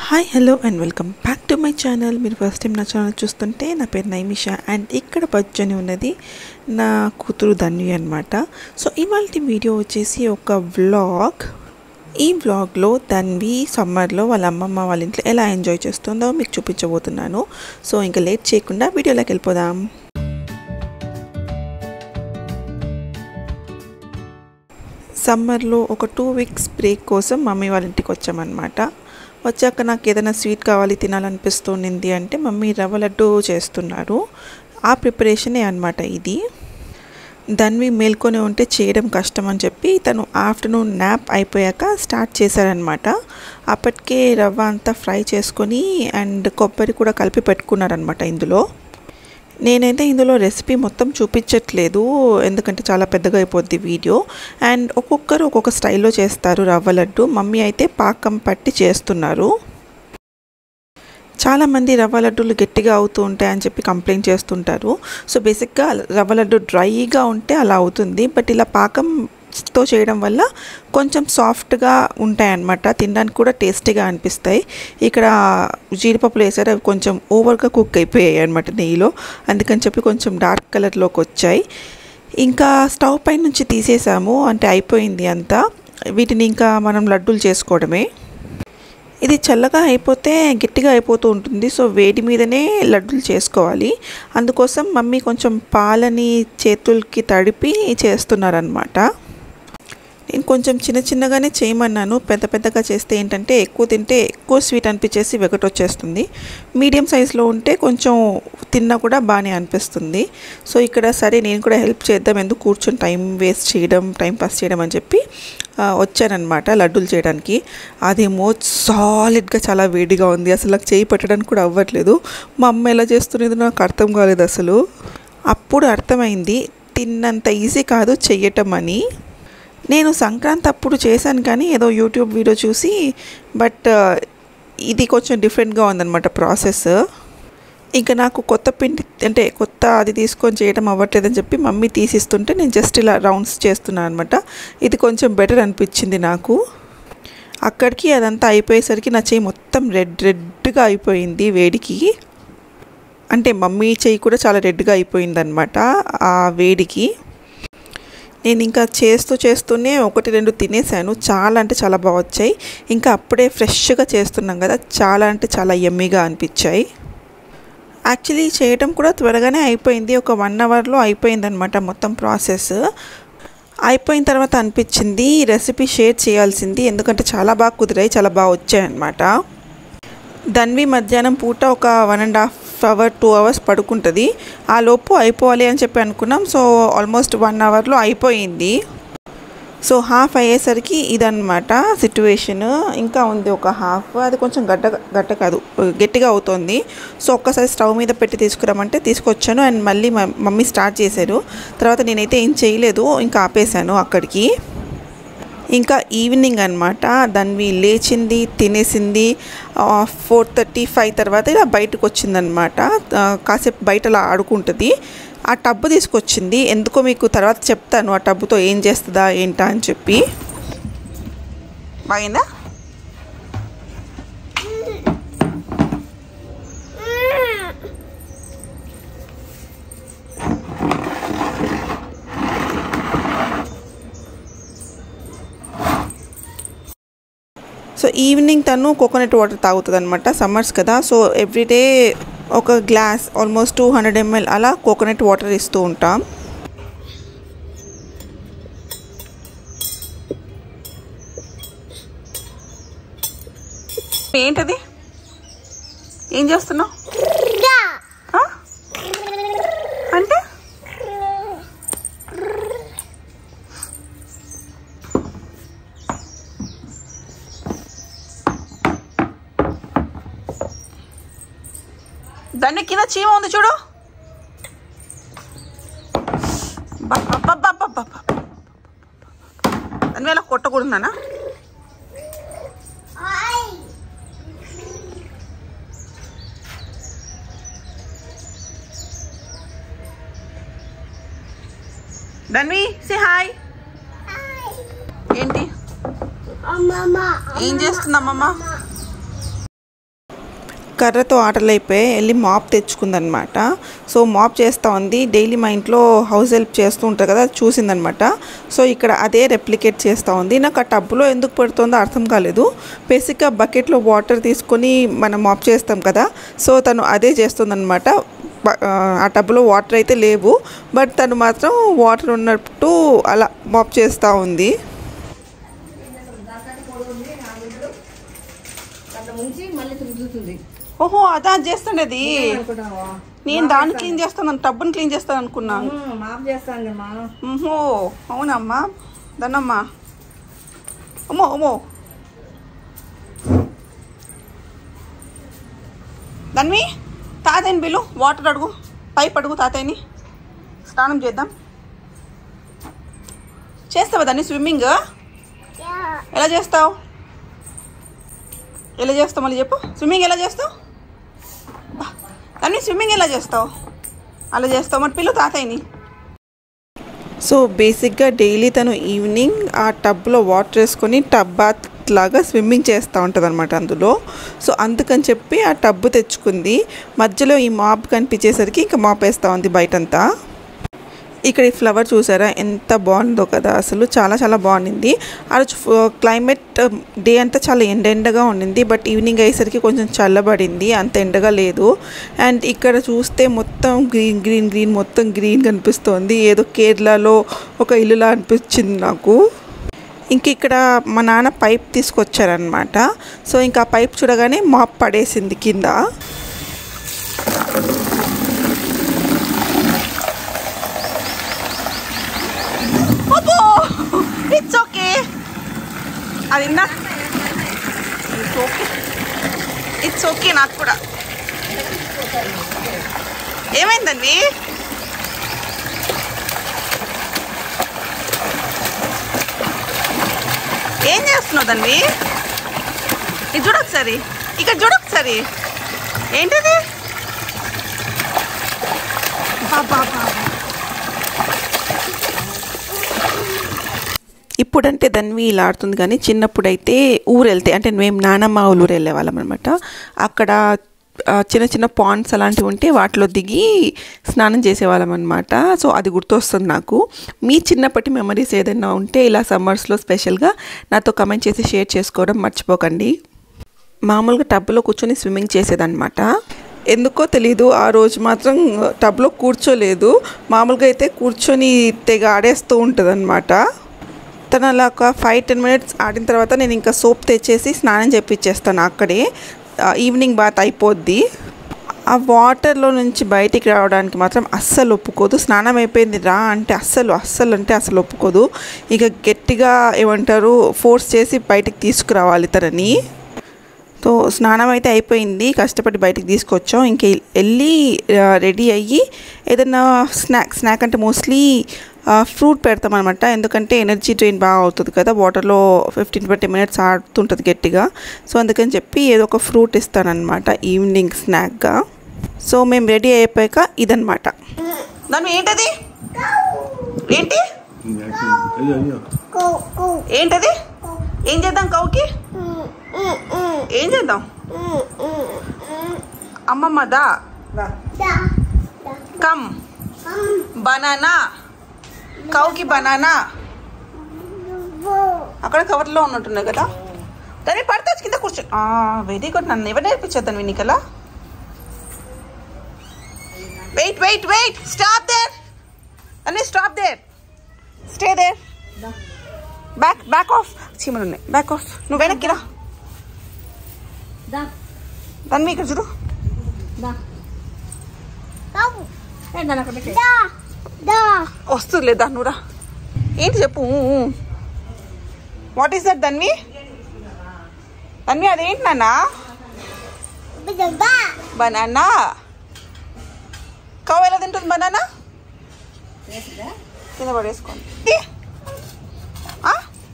Hi hello and welcome back to my channel మీరు first time నా channel చూస్తుంటే నా పేరు నైమిషా అండ్ ఇక్కడ పచ్చని ఉన్నది నా కూతురు ధన్వి అనమాట సో ఇవాళ వీడియో వచ్చేసి ఒక వ్లాగ్ ఈ వ్లాగ్లో ధన్వి సమ్మర్లో వాళ్ళ అమ్మమ్మ వాళ్ళ ఇంట్లో ఎలా ఎంజాయ్ చేస్తుందో మీకు చూపించబోతున్నాను సో ఇంకా లేట్ చేయకుండా వీడియోలోకి వెళ్ళిపోదాం సమ్మర్లో ఒక టూ వీక్స్ బ్రేక్ కోసం మమ్మీ వాళ్ళ ఇంటికి వచ్చామన్నమాట వచ్చాక నాకు ఏదైనా స్వీట్ కావాలి తినాలనిపిస్తుంది అంటే మమ్మీ రవ్వ లడ్డు చేస్తున్నారు ఆ ప్రిపరేషనే అనమాట ఇది ధన్వి మేల్కొని ఉంటే చేయడం కష్టం అని చెప్పి తను ఆఫ్టర్నూన్ న్యాప్ అయిపోయాక స్టార్ట్ చేశారనమాట అప్పటికే రవ్వ అంతా ఫ్రై చేసుకొని అండ్ కొబ్బరి కూడా కలిపి పెట్టుకున్నారనమాట ఇందులో నేనైతే ఇందులో రెసిపీ మొత్తం చూపించట్లేదు ఎందుకంటే చాలా పెద్దగా అయిపోద్ది వీడియో అండ్ ఒక్కొక్కరు ఒక్కొక్క స్టైల్లో చేస్తారు రవ్వ లడ్డు మమ్మీ అయితే పాకం పట్టి చేస్తున్నారు చాలామంది రవ్వ లడ్డూలు గట్టిగా అవుతూ ఉంటాయని చెప్పి కంప్లైంట్ చేస్తుంటారు సో బేసిక్గా రవ్వ లడ్డు డ్రైగా ఉంటే అలా అవుతుంది బట్ ఇలా పాకంతో చేయడం వల్ల కొంచెం సాఫ్ట్గా ఉంటాయన్నమాట తినడానికి కూడా టేస్టీగా అనిపిస్తాయి ఇక్కడ జీడిపప్పులు వేసారు అవి కొంచెం ఓవర్గా కుక్ అయిపోయాయి అనమాట నెయ్యిలో అందుకని చెప్పి కొంచెం డార్క్ కలర్లోకి వచ్చాయి ఇంకా స్టవ్ పై నుంచి తీసేసాము అంటే అయిపోయింది అంతా వీటిని ఇంకా మనం లడ్డూలు చేసుకోవడమే ఇది చల్లగా అయిపోతే గట్టిగా అయిపోతూ ఉంటుంది సో వేడి మీదనే లడ్డూలు చేసుకోవాలి అందుకోసం మమ్మీ కొంచెం పాలని చేతులకి తడిపి చేస్తున్నారనమాట నేను కొంచెం చిన్న చిన్నగానే చేయమన్నాను పెద్ద పెద్దగా చేస్తే ఏంటంటే ఎక్కువ తింటే ఎక్కువ స్వీట్ అనిపించేసి వెగటొచ్చేస్తుంది మీడియం సైజులో ఉంటే కొంచెం తిన్నా కూడా బాగానే అనిపిస్తుంది సో ఇక్కడ సరే నేను కూడా హెల్ప్ చేద్దాం ఎందుకు కూర్చొని టైం వేస్ట్ చేయడం టైం పాస్ చేయడం అని చెప్పి వచ్చానమాట లడ్డూలు చేయడానికి అదేమో సాలిడ్గా చాలా వేడిగా ఉంది అసలు నాకు చేయి పెట్టడానికి కూడా అవ్వట్లేదు మా అమ్మ ఎలా చేస్తున్నది నాకు అర్థం కాలేదు అసలు అప్పుడు అర్థమైంది తిన్నంత ఈజీ కాదు చెయ్యటం అని నేను సంక్రాంతి అప్పుడు చేశాను కానీ ఏదో యూట్యూబ్ వీడియో చూసి బట్ ఇది కొంచెం డిఫరెంట్గా ఉందన్నమాట ప్రాసెస్ ఇంకా నాకు కొత్త పిండి అంటే కొత్త అది తీసుకొని చేయడం అవ్వట్లేదని చెప్పి మమ్మీ తీసిస్తుంటే నేను జస్ట్ ఇలా రౌండ్స్ చేస్తున్నాను అనమాట ఇది కొంచెం బెటర్ అనిపించింది నాకు అక్కడికి అదంతా అయిపోయేసరికి నా చెయ్యి మొత్తం రెడ్ రెడ్గా అయిపోయింది వేడికి అంటే మమ్మీ చెయ్యి కూడా చాలా రెడ్గా అయిపోయింది అనమాట ఆ వేడికి నేను ఇంకా చేస్తూ చేస్తూనే ఒకటి రెండు తినేసాను చాలా అంటే చాలా బాగా వచ్చాయి ఇంకా అప్పుడే ఫ్రెష్గా చేస్తున్నాం కదా చాలా అంటే చాలా ఎమ్మీగా అనిపించాయి యాక్చువల్లీ చేయటం కూడా త్వరగానే అయిపోయింది ఒక వన్ అవర్లో అయిపోయిందనమాట మొత్తం ప్రాసెస్ అయిపోయిన తర్వాత అనిపించింది రెసిపీ షేర్ చేయాల్సింది ఎందుకంటే చాలా బాగా కుదిరాయి చాలా బాగా వచ్చాయన్నమాట ధన్వి మధ్యాహ్నం పూట ఒక one and half hour two hours పడుకుంటుంది ఆ లోపు అయిపోవాలి అని చెప్పి అనుకున్నాం సో ఆల్మోస్ట్ వన్ అవర్లో అయిపోయింది సో హాఫ్ అయ్యేసరికి ఇదన్నమాట సిట్యువేషన్ ఇంకా ఉంది ఒక హాఫ్ అది కొంచెం గడ్డ గడ్డ కాదు గట్టిగా అవుతుంది సో ఒక్కసారి స్టవ్ మీద పెట్టి తీసుకురామంటే తీసుకొచ్చాను అండ్ మళ్ళీ మమ్మీ స్టార్ట్ చేశారు తర్వాత నేనైతే ఏం చేయలేదు ఇంకా ఆపేశాను అక్కడికి ఇంకా ఈవినింగ్ అనమాట దాన్ని లేచింది తినేసింది ఫోర్ థర్టీ ఫైవ్ తర్వాత ఇలా బయటకు వచ్చిందనమాట కాసేపు బయట అలా ఆడుకుంటుంది ఆ టబ్బు తీసుకొచ్చింది ఎందుకో మీకు తర్వాత చెప్తాను ఆ టబ్బుతో ఏం చేస్తుందా ఏంటా అని చెప్పి బాగిందా సో ఈవినింగ్ తను కోకోనట్ వాటర్ తాగుతుంది అనమాట సమ్మర్స్ కదా సో ఎవ్రీడే ఒక glass almost two hundred ML అలా కోకోనట్ వాటర్ ఇస్తూ ఉంటాం ఏంటది ఏం చేస్తున్నావు అంటే దాన్ని కింద చీమ ఉంది చూడు దాని వేళ కొట్టకూడదానా ధన్వి సే హాయ్ ఏంటి అమ్మమ్మ ఏం చేస్తుందమ్మమ్మ కర్రతో ఆటలు అయిపోయి వెళ్ళి మాప్ తెచ్చుకుందనమాట సో మాప్ చేస్తూ ఉంది డైలీ మా ఇంట్లో హౌస్ హెల్ప్ చేస్తూ ఉంటారు కదా అది చూసిందనమాట సో ఇక్కడ అదే రెప్లికేట్ చేస్తూ ఉంది నాకు ఆ టబ్లో ఎందుకు పెడుతుందో అర్థం కాలేదు బేసిక్గా బకెట్లో వాటర్ తీసుకొని మనం మాప్ చేస్తాం కదా సో తను అదే చేస్తుందనమాట బ- ఆ, ఆ టబ్లో వాటర్ అయితే లేవు బట్ తను మాత్రం వాటర్ ఉన్నట్టు అలా మాప్ చేస్తూ ఉంది అట్లా ముంచి మళ్ళీ రుద్దుతుంది ఓహో అదా చేస్తుండేది అనుకుంటావా నేను దాన్ని క్లీన్ చేస్తాను టబ్బుని క్లీన్ చేస్తాను అనుకున్నాను మాఫ్ చేస్తాను మా ఓహో అవునమ్మా దన్నమ్మా అమ్మో అమ్మో దన్వి తాతయ్యని బిలు వాటర్ అడుగు పైప్ అడుగు తాతయ్యని స్నానం చేద్దాం చేస్తావా దాన్ని స్విమ్మింగ్ ఎలా చేస్తావు ఎలా చేస్తావు మళ్ళీ చెప్పు స్విమ్మింగ్ ఎలా చేస్తావు బా, దాన్ని స్విమ్మింగ్ ఎలా చేస్తావు అలా చేస్తావు మరి పిల్లు తాతయ్యని సో బేసిక్గా డైలీ తను ఈవినింగ్ ఆ టబ్లో వాటర్ వేసుకొని టబ్ బాత్ లాగా స్విమ్మింగ్ చేస్తూ ఉంటుంది అనమాట అందులో సో అందుకని చెప్పి ఆ టబ్బు తెచ్చుకుంది మధ్యలో ఈ మాప్ కనిపించేసరికి ఇంకా మాప్ వేస్తూ ఉంది బయటంతా ఇక్కడ ఈ ఫ్లవర్ చూసారా ఎంత బాగుందో కదా అసలు చాలా చాలా బాగుండింది ఆ రోజు క్లైమేట్ డే అంతా చాలా ఎండ ఎండగా ఉండింది బట్ ఈవినింగ్ అయ్యేసరికి కొంచెం చల్లబడింది అంత ఎండగా లేదు అండ్ ఇక్కడ చూస్తే మొత్తం గ్రీన్ గ్రీన్ గ్రీన్ మొత్తం గ్రీన్ కనిపిస్తోంది ఏదో కేరళలో ఒక ఇల్లులా అనిపించింది నాకు ఇంక ఇక్కడ మా నాన్న పైప్ తీసుకొచ్చారనమాట సో ఇంకా ఆ పైప్ చూడగానే మాప్ పడేసింది కింద అబ్బో ఇట్స్ ఓకే అది ఇందా ఇట్స్ ఓకే ఇట్స్ ఓకే నాకు కూడా ఏమైందండి ఏం చేస్తున్నావు దాన్ని ఇది చూడొకసారి ఇక్కడ చూడొకసారి ఏంటిది బాబా బాబా ఇప్పుడంటే ధన్వి ఇలా ఆడుతుంది కానీ చిన్నప్పుడైతే ఊరు వెళ్తే అంటే మేము నానమ్మ వాళ్ళ ఊరు వెళ్ళేవాళ్ళం అనమాట అక్కడ ఆ, చిన్న చిన్న పాండ్స్ అలాంటివి ఉంటే వాటిలో దిగి స్నానం చేసేవాళ్ళం అనమాట సో అది గుర్తొస్తుంది నాకు మీ చిన్నప్పటి మెమరీస్ ఏదైనా ఉంటే ఇలా సమ్మర్స్లో స్పెషల్గా నాతో కమెంట్ చేసి షేర్ చేసుకోవడం మర్చిపోకండి మామూలుగా టబ్లో కూర్చొని స్విమ్మింగ్ చేసేదన్నమాట ఎందుకో తెలీదు ఆ రోజు మాత్రం టబ్లో కూర్చోలేదు మామూలుగా అయితే కూర్చొని తెగ ఆడేస్తూ ఉంటుంది తను అలా ఒక ఫైవ్ టెన్ మినిట్స్ ఆడిన తర్వాత నేను ఇంకా సోప్ తెచ్చేసి స్నానం చేపించేస్తాను అక్కడే ఆ, ఈవినింగ్ బాత్ అయిపోద్ది ఆ వాటర్లో నుంచి బయటికి రావడానికి మాత్రం అస్సలు ఒప్పుకోదు స్నానం అయిపోయింది రా అంటే అస్సలు అస్సలు అంటే అసలు ఒప్పుకోదు ఇక గట్టిగా ఏమంటారు ఫోర్స్ చేసి బయటికి తీసుకురావాలి తనని సో స్నానం అయితే అయిపోయింది కష్టపడి బయటికి తీసుకొచ్చాం ఇంక వెళ్ళి రెడీ అయ్యి ఏదైనా స్నాక్ స్నాక్ అంటే మోస్ట్లీ ఫ్రూట్ పెడతాం అనమాట ఎందుకంటే ఎనర్జీ డ్రైన్ బాగా అవుతుంది కదా వాటర్లో ఫిఫ్టీన్ ట్వంటీ మినిట్స్ ఆడుతుంటుంది గట్టిగా సో అందుకని చెప్పి ఏదో ఒక ఫ్రూట్ ఇస్తానన్నమాట ఈవినింగ్ స్నాక్గా సో మేము రెడీ అయిపోయాక ఇదనమాట దాని ఏంటది ఏంటి అయ్యో అయ్యో ఏంటది ఏం చేద్దాం కౌకి ఏం చేద్దాం అమ్మమ్మ దా కమ్ బనానా కౌకి బనానా అక్కడ కవర్లో ఉన్నట్టున్నాయి కదా దాన్ని పడితే కింద కూర్చో వెరీ గుడ్ నన్ను ఎవరు నేర్పించేద్దాను వినికలా wait wait wait stop there అన్నీ stop there stay there back back off చీమలు ఉన్నాయి బ్యాక్ ఆఫ్ నువ్వు వెనక్కి రా దా దాన్ని ఇక్కడ చూడు దా ఏ దాని అక్కడ పెట్టే వస్తుంది లేదా నువ్వు రా ఏంటి చెప్పు what is that Dhanvi Dhanvi అదేంటి నాన్న బనానా కవ్ ఎలా తింటుంది బనానా కింద పడేసుకోండి తీ. ఆ?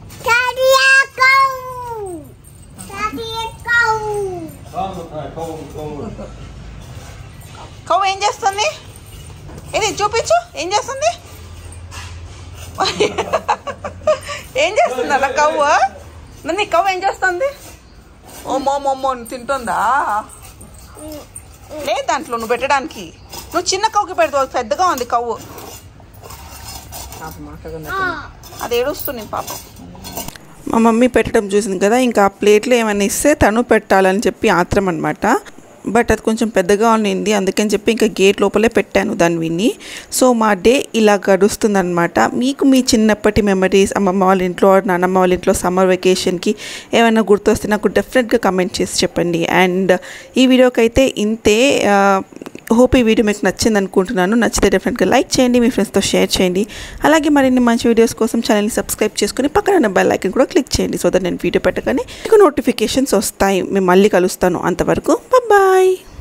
కవ్వ ఏం చేస్తుంది ఇది చూపించు ఏం చేస్తుంది ఏం చేస్తుంది అలా కవ్వ నన్ను ఈ కవ్వ ఏం చేస్తుంది ఓ మోమో తింటుందా లేదు దాంట్లో నువ్వు పెట్టడానికి నువ్వు చిన్న కవ్వుకి పెడతావు అది పెద్దగా ఉంది కవ్వు అది ఏడుస్తుంది పాపం మా మమ్మీ పెట్టడం చూసింది కదా ఇంకా ఆ ప్లేట్లో ఏమైనా ఇస్తే తను పెట్టాలని చెప్పి ఆత్రం అనమాట బట్ అది కొంచెం పెద్దగా ఉన్నింది అందుకని చెప్పి ఇంకా గేట్ లోపలే పెట్టాను దాన్ని విని సో మా డే ఇలా గడుస్తుందన్నమాట మీకు మీ చిన్నప్పటి మెమరీస్ అమ్మమ్మ వాళ్ళ ఇంట్లో నాన్నమ్మ వాళ్ళ ఇంట్లో సమ్మర్ వెకేషన్కి ఏమైనా గుర్తొస్తే నాకు డెఫినెట్గా కమెంట్ చేసి చెప్పండి అండ్ ఈ వీడియోకి అయితే ఇంతే హోప్ ఈ వీడియో మీకు నచ్చింది అనుకుంటున్నాను నచ్చితే డెఫినెట్గా లైక్ చేయండి మీ ఫ్రెండ్స్తో షేర్ చేయండి అలాగే మరిన్ని మంచి వీడియోస్ కోసం ఛానల్ని సబ్స్క్రైబ్ చేసుకుని పక్కన ఉన్న బెల్ ఐకన్ కూడా క్లిక్ చేయండి సో దట్ నేను వీడియో పెట్టగానే మీకు నోటిఫికేషన్స్ వస్తాయి మేము మళ్ళీ కలుస్తాను అంతవరకు బాయ్